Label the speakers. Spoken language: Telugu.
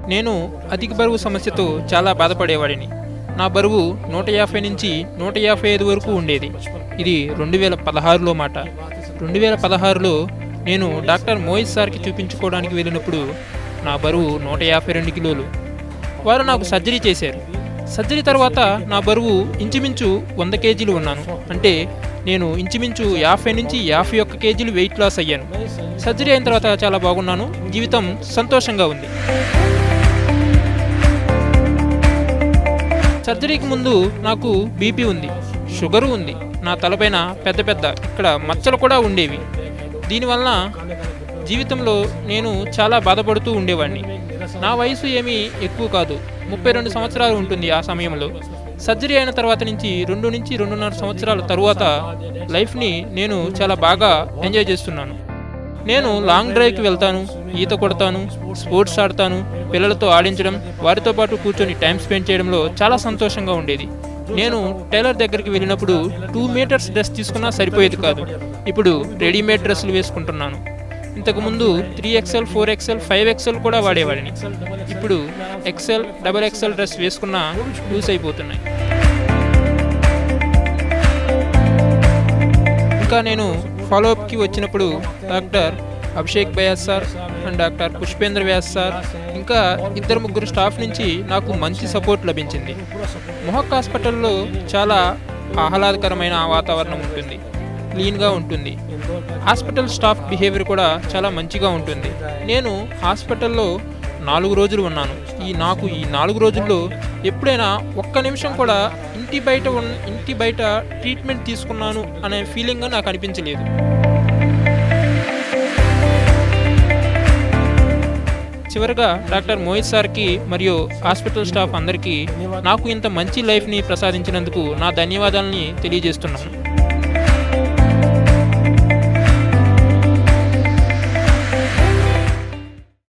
Speaker 1: నేను అధిక బరువు సమస్యతో చాలా బాధపడేవాడిని నా బరువు నూట యాభై నుంచి నూట యాభై ఐదు వరకు ఉండేది ఇది రెండు వేల పదహారులో మాట రెండు వేల పదహారులో నేను డాక్టర్ మోహిత్ సార్కి చూపించుకోవడానికి వెళ్ళినప్పుడు నా బరువు నూట యాభై రెండు కిలోలు వారు నాకు సర్జరీ చేశారు సర్జరీ తర్వాత నా బరువు ఇంచుమించు వంద కేజీలు ఉన్నాను అంటే నేను ఇంచుమించు యాభై నుంచి యాభై ఒక్క కేజీలు వెయిట్ లాస్ అయ్యాను సర్జరీ అయిన తర్వాత చాలా బాగున్నాను జీవితం సంతోషంగా ఉంది సర్జరీకి ముందు నాకు బీపీ ఉంది షుగరు ఉంది నా తలపైన పెద్ద పెద్ద ఇక్కడ మచ్చలు కూడా ఉండేవి దీనివలన జీవితంలో నేను చాలా బాధపడుతూ ఉండేవాడిని నా వయసు ఏమీ ఎక్కువ కాదు ముప్పై రెండు సంవత్సరాలు ఉంటుంది ఆ సమయంలో సర్జరీ అయిన తర్వాత నుంచి రెండు నుంచి రెండున్నర సంవత్సరాల తరువాత లైఫ్ని నేను చాలా బాగా ఎంజాయ్ చేస్తున్నాను నేను లాంగ్ డ్రైవ్కి వెళ్తాను ఈత కొడతాను స్పోర్ట్స్ ఆడతాను పిల్లలతో ఆడించడం వారితో పాటు కూర్చొని టైం స్పెండ్ చేయడంలో చాలా సంతోషంగా ఉండేది నేను టైలర్ దగ్గరికి వెళ్ళినప్పుడు టూ మీటర్స్ డ్రెస్ తీసుకున్నా సరిపోయేది కాదు ఇప్పుడు రెడీమేడ్ డ్రెస్సులు వేసుకుంటున్నాను ఇంతకుముందు three XL four XL five XL కూడా వాడేవాడిని ఇప్పుడు ఎక్స్ఎల్ డబల్ ఎక్స్ఎల్ డ్రెస్ వేసుకున్నా లూస్ అయిపోతున్నాయి ఇంకా నేను ఫాలోఅప్కి వచ్చినప్పుడు doctor Abhishek Vyas sir and doctor Pushpendra Vyas sir ఇంకా ఇద్దరు ముగ్గురు స్టాఫ్ నుంచి నాకు మంచి సపోర్ట్ లభించింది మొహక్ హాస్పిటల్లో చాలా ఆహ్లాదకరమైన వాతావరణం ఉంటుంది క్లీన్గా ఉంటుంది హాస్పిటల్ స్టాఫ్ బిహేవియర్ కూడా చాలా మంచిగా ఉంటుంది నేను హాస్పిటల్లో నాలుగు రోజులు ఉన్నాను ఈ నాకు ఈ నాలుగు రోజుల్లో ఎప్పుడైనా ఒక్క నిమిషం కూడా ఇంటి బయట ఉన్న ఇంటి బయట ట్రీట్మెంట్ తీసుకున్నాను అనే ఫీలింగ్ నాకు అనిపించలేదు చివరగా డాక్టర్ మోహిత్ సార్కి మరియు హాస్పిటల్ స్టాఫ్ అందరికీ నాకు ఇంత మంచి లైఫ్ని ప్రసాదించినందుకు నా ధన్యవాదాలని తెలియజేస్తున్నాను